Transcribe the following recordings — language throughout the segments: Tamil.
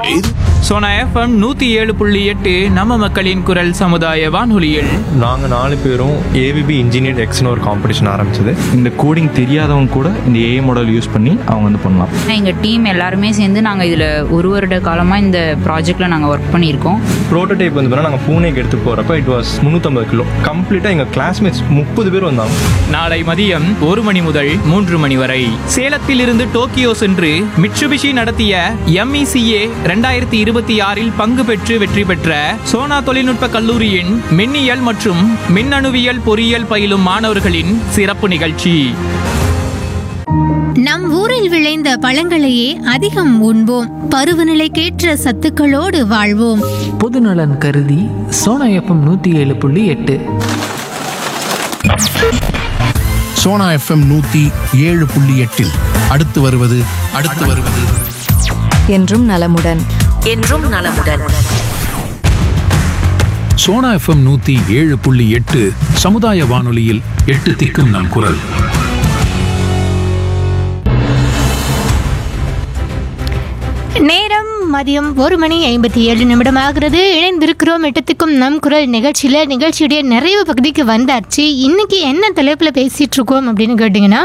சோனா எஃப்எம் நூத்தி ஏழு புள்ளி எட்டு நம்ம மக்களின் குரல் சமுதாய வானொலியில் நாங்கள் நாலு பேரும் ஏவிபி இன்ஜினியர் எக்ஸ்னு ஒரு காம்படிஷன் ஆரம்பிச்சது இந்த கோடிங் தெரியாதவங்க கூட இந்த ஏஐ மாடல் யூஸ் பண்ணி அவங்க வந்து பண்ணலாம் எங்கள் டீம் எல்லாருமே சேர்ந்து நாங்கள் இதில் ஒரு வருட காலமாக இந்த ப்ராஜெக்டில் நாங்கள் ஒர்க் பண்ணியிருக்கோம் ப்ரோட்டோடைப் வந்து நாங்கள் பூனேக்கு எடுத்து போகிறப்ப இட் வாஸ் முந்நூற்றம்பது கிலோ கம்ப்ளீட்டாக எங்கள் கிளாஸ்மேட்ஸ் முப்பது பேர் வந்தாங்க நாளை மதியம் ஒரு மணி முதல் மூன்று மணி வரை சேலத்தில் இருந்து டோக்கியோ சென்று மிட்சுபிஷி நடத்திய எம்இசிஏ ரெண்டாயிரத்தி இருபத்தி ஆறில் பங்கு பெற்று வெற்றி பெற்ற சோனா தொழில்நுட்ப கல்லூரியின் மின்னியல் மற்றும் மின்னணுவியல் பொறியியல் பயிலும் மாணவர்களின் சிறப்பு நிகழ்ச்சி நம் ஊரில் விளைந்த பழங்களையே அதிகம் உண்போம் பருவநிலைக்கேற்ற சத்துக்களோடு வாழ்வோம் பொதுநலன் கருதி சோனா எஃப்எம் நூற்றி ஏழு புள்ளி எட்டு சோனா எஃப்எம் நூத்தி ஏழு புள்ளி எட்டில் அடுத்து வருவது அடுத்து வருவது என்றும் நலமுடன் என்றும் நலமுடன் சோனா எஃப்எம் நூத்தி ஏழு புள்ளி எட்டு சமுதாய வானொலியில் எட்டு திக்கும் நம் குரல் நேரம் மதியம் ஒரு மணி ஐம்பத்தி ஏழு நிமிடம் ஆகிறது இணைந்திருக்கிறோம் எட்டத்துக்கும் நம் குரல் நிகழ்ச்சியில நிகழ்ச்சியுடைய நிறைவு பகுதிக்கு வந்தாச்சு இன்னைக்கு என்ன தலைப்புல பேசிட்டு இருக்கோம் அப்படின்னு கேட்டிங்கன்னா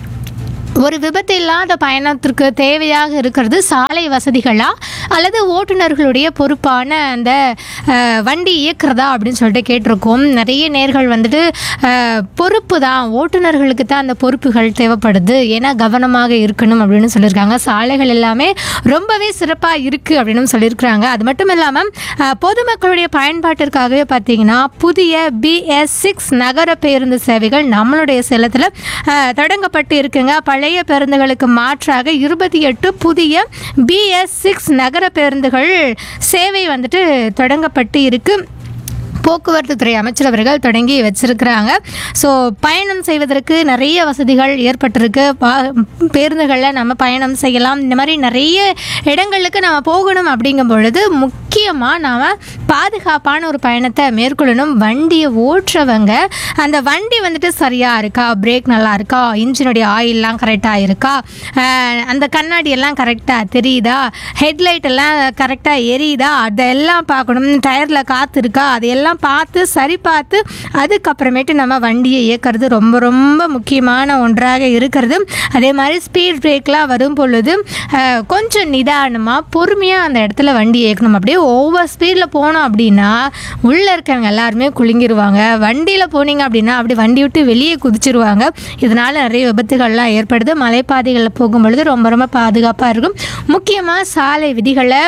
ஒரு விபத்து இல்லாத பயணத்திற்கு தேவையாக இருக்கிறது சாலை வசதிகளா அல்லது ஓட்டுநர்களுடைய பொறுப்பான அந்த அஹ், வண்டி இயக்குறதா அப்படின்னு சொல்லிட்டு கேட்டிருக்கோம் நிறைய நேர்கள் வந்துட்டு அஹ், பொறுப்பு தான் ஓட்டுநர்களுக்கு தான் அந்த பொறுப்புகள் தேவைப்படுது ஏன்னா கவனமாக இருக்கணும் அப்படின்னு சொல்லியிருக்காங்க சாலைகள் எல்லாமே ரொம்பவே சிறப்பாக இருக்குது அப்படின்னு சொல்லியிருக்கிறாங்க அது மட்டும் இல்லாமல் பொதுமக்களுடைய பயன்பாட்டிற்காகவே பார்த்தீங்கன்னா புதிய பிஎஸ் சிக்ஸ் நகர பேருந்து சேவைகள் நம்மளுடைய சேலத்தில் தொடங்கப்பட்டு இருக்குங்க பழைய பேருந்துகளுக்கு மாற்றாக இருபத்தி எட்டு புதிய பிஎஸ் சிக்ஸ் நகர பேருந்துகள் சேவை வந்துட்டு தொடங்கப்பட்டு இருக்கு போக்குவரத்து துறை அமைச்சர் அவர்கள் தொடங்கி வச்சிருக்கிறாங்க ஸோ பயணம் செய்வதற்கு நிறைய வசதிகள் ஏற்பட்டிருக்கு பா- பேருந்துகளில் நம்ம பயணம் செய்யலாம் இந்த மாதிரி நிறைய இடங்களுக்கு நம்ம போகணும் அப்படிங்கும் பொழுது முக்கியமாக நாம் பாதுகாப்பான ஒரு பயணத்தை மேற்கொள்ளணும் வண்டியை ஓட்டுறவங்க அந்த வண்டி வந்துட்டு சரியாக இருக்கா பிரேக் நல்லா இருக்கா இன்ஜினுடைய ஆயிலெலாம் கரெக்டாக இருக்கா அஹ் அந்த கண்ணாடி எல்லாம் கரெக்டாக தெரியுதா ஹெட்லைட் எல்லாம் கரெக்டாக எரியுதா அதெல்லாம் பார்க்கணும் டயரில் காற்று இருக்கா அதையெல்லாம் பார்த்து சரி பார்த்து அதுக்கப்புறமேட்டு நம்ம வண்டியை இயக்கிறது ரொம்ப ரொம்ப முக்கியமான ஒன்றாக இருக்கிறது அதே மாதிரி ஸ்பீட் பிரேக்லாம் வரும் பொழுது அஹ், கொஞ்சம் நிதானமாக பொறுமையாக அந்த இடத்துல வண்டி இயக்கணும் அப்படியே ஓவர் ஸ்பீடில் போனோம் அப்படின்னா உள்ளே இருக்கவங்க எல்லாருமே குலுங்கிடுவாங்க வண்டியில் போனீங்க அப்படின்னா அப்படி வண்டி விட்டு வெளியே குதிச்சிருவாங்க இதனால் நிறைய விபத்துகள்லாம் ஏற்படுது மலைப்பாதைகளில் போகும்பொழுது ரொம்ப ரொம்ப பாதுகாப்பாக இருக்கும் முக்கியமாக சாலை விதிகளை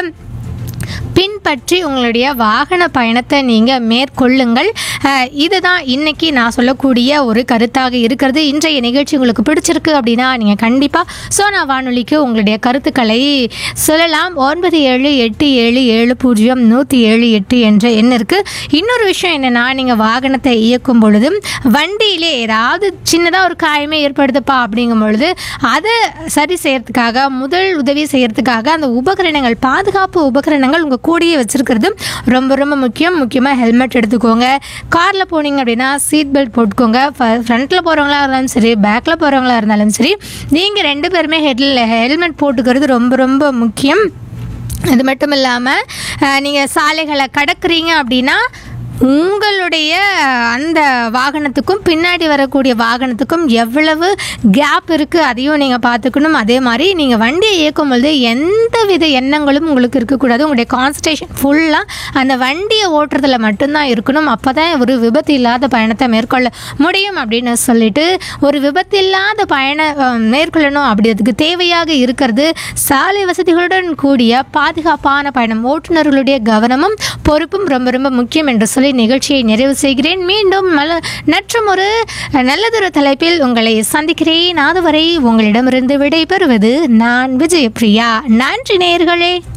பின்பற்றி உங்களுடைய வாகன பயணத்தை நீங்கள் மேற்கொள்ளுங்கள் அஹ், இதுதான் இன்னைக்கு நான் சொல்லக்கூடிய ஒரு கருத்தாக இருக்கிறது இன்றைய நிகழ்ச்சி உங்களுக்கு பிடிச்சிருக்கு அப்படின்னா நீங்கள் கண்டிப்பாக சோனா வானொலிக்கு உங்களுடைய கருத்துக்களை சொல்லலாம் ஒன்பது ஏழு எட்டு ஏழு ஏழு பூஜ்ஜியம் நூற்றி ஏழு எட்டு என்ற எண்ணிற்கு இன்னொரு விஷயம் என்னென்னா நீங்கள் வாகனத்தை இயக்கும் பொழுதும் வண்டியிலே ஏதாவது சின்னதாக ஒரு காயமே ஏற்படுதுப்பா அப்படிங்கும் பொழுது அதை சரி செய்யறதுக்காக முதல் உதவி செய்யறதுக்காக அந்த உபகரணங்கள் பாதுகாப்பு உபகரணங்கள் உங்கள் கூடயே வச்சிருக்கிறது ரொம்ப ரொம்ப முக்கியம் முக்கியமாக ஹெல்மெட் எடுத்துக்கோங்க காரில் போனீங்க அப்படின்னா சீட் பெல்ட் போட்டுக்கோங்க ஃப்ரண்ட்டில் போகிறவங்களா இருந்தாலும் சரி பேக்கில் போகிறவங்களா இருந்தாலும் சரி நீங்கள் ரெண்டு பேருமே ஹெட்ல ஹெல்மெட் போட்டுக்கிறது ரொம்ப ரொம்ப முக்கியம் அது மட்டும் இல்லாமல் நீங்கள் சாலைகளை கடக்குறீங்க அப்படின்னா உங்களுடைய அந்த வாகனத்துக்கும் பின்னாடி வரக்கூடிய வாகனத்துக்கும் எவ்வளவு கேப் இருக்குது அதையும் நீங்கள் பார்த்துக்கணும் அதே மாதிரி நீங்கள் வண்டியை இயக்கும் பொழுது எந்த வித எண்ணங்களும் உங்களுக்கு இருக்கக்கூடாது உங்களுடைய கான்சன்ட்ரேஷன் ஃபுல்லாக அந்த வண்டியை ஓட்டுறதுல மட்டும்தான் இருக்கணும் அப்போ தான் ஒரு விபத்து இல்லாத பயணத்தை மேற்கொள்ள முடியும் அப்படின்னு சொல்லிட்டு ஒரு விபத்து இல்லாத பயணம் அஹ், மேற்கொள்ளணும் அப்படி அதுக்கு தேவையாக இருக்கிறது சாலை வசதிகளுடன் கூடிய பாதுகாப்பான பயணம் ஓட்டுநர்களுடைய கவனமும் பொறுப்பும் ரொம்ப ரொம்ப முக்கியம் என்று சொல்லி நிகழ்ச்சியை நிறைவு செய்கிறேன் மீண்டும் நல்ல மற்றும் ஒரு நல்லதொரு தலைப்பில் உங்களை சந்திக்கிறேன் அதுவரை உங்களிடமிருந்து விடை பெறுவது நான் விஜயபிரியா நன்றி நேயர்களே